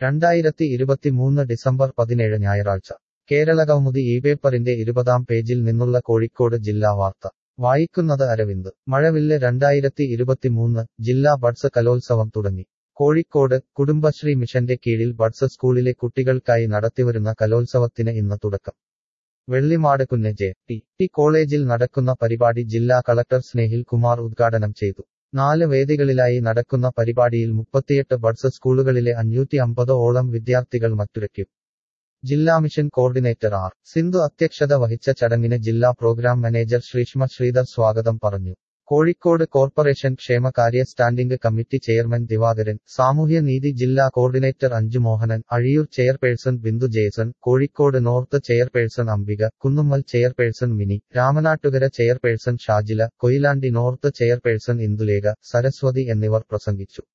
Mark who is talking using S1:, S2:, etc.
S1: രണ്ടായിരത്തി ഇരുപത്തിമൂന്ന് ഡിസംബർ പതിനേഴ് ഞായറാഴ്ച കേരളകൗമുദി ഈ പേപ്പറിന്റെ ഇരുപതാം പേജിൽ നിന്നുള്ള കോഴിക്കോട് ജില്ലാ വാർത്ത വായിക്കുന്നത് അരവിന്ദ് മഴവില്ല് രണ്ടായിരത്തി ഇരുപത്തിമൂന്ന് ജില്ലാ ബഡ്സ് കലോത്സവം തുടങ്ങി കോഴിക്കോട് കുടുംബശ്രീ മിഷന്റെ കീഴിൽ ബഡ്സ് സ്കൂളിലെ കുട്ടികൾക്കായി നടത്തിവരുന്ന കലോത്സവത്തിന് ഇന്ന് തുടക്കം വെള്ളിമാട് കുന്ന് ജെ ടി ടി കോളേജിൽ നടക്കുന്ന പരിപാടി ജില്ലാ കളക്ടർ സ്നേഹിൽ കുമാർ ഉദ്ഘാടനം ചെയ്തു നാല് വേദികളിലായി നടക്കുന്ന പരിപാടിയിൽ മുപ്പത്തിയെട്ട് ബഡ്സ് സ്കൂളുകളിലെ അഞ്ഞൂറ്റി അമ്പത് ഓളം വിദ്യാർത്ഥികൾ മറ്റുരയ്ക്കും ജില്ലാ മിഷൻ കോർഡിനേറ്റർ ആർ സിന്ധു അധ്യക്ഷത വഹിച്ച ചടങ്ങിന് ജില്ലാ പ്രോഗ്രാം മാനേജർ ശ്രീഷ്മ ശ്രീധർ സ്വാഗതം പറഞ്ഞു കോഴിക്കോട് കോർപ്പറേഷൻ ക്ഷേമകാര്യ സ്റ്റാൻഡിംഗ് കമ്മിറ്റി ചെയർമാൻ ദിവാകരൻ സാമൂഹ്യനീതി ജില്ലാ coordinator Anju Mohanan Azhiyur chairperson Bindu Jason Kozhikode north chairperson Ambika Kunnummal chairperson Mini Ramanattukara chairperson Shajila Koyilandy north chairperson Indulekha Saraswathi എന്നിവർ പ്രസംഗിച്ചു